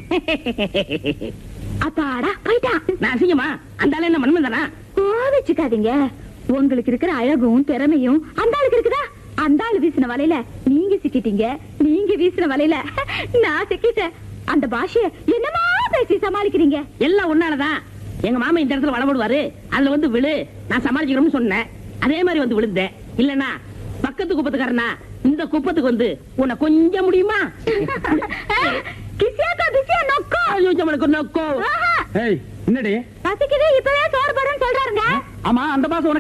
அப்பாடா போயிட்டான் நான் அசிங்கமா அந்த ஆளு என்ன மன்மதனா கோவிச்சுக்காதீங்க உங்களுக்கு இருக்கிற அழகும் திறமையும் அந்த ஆளுக்கு இருக்குதா அந்த ஆளு வீசின வலையில நீங்க சிக்கிட்டீங்க நீங்க வீசின வலையில நான் சிக்கிட்டேன் அந்த பாஷைய என்னமா பேசி சமாளிக்கிறீங்க எல்லாம் உன்னாலதான் எங்க மாமா இந்த இடத்துல வளபடுவாரு அதுல வந்து விழு நான் சமாளிக்கிறோம்னு சொன்னேன் அதே மாதிரி வந்து விழுந்தேன் இல்லனா பக்கத்து குப்பத்துக்காரனா இந்த குப்பத்துக்கு வந்து உன்னை கொஞ்சம் முடியுமா கிசியாக்கா பிசியா நொக்கோ ஐயோ, நம்மளுக்கு நோக்கோ ஆஹா, ஏய் என்னடி பசிக்குது இப்பவே சோறு போடுறேன்னு சொல்றாருங்க ஆமா அந்த பாசம்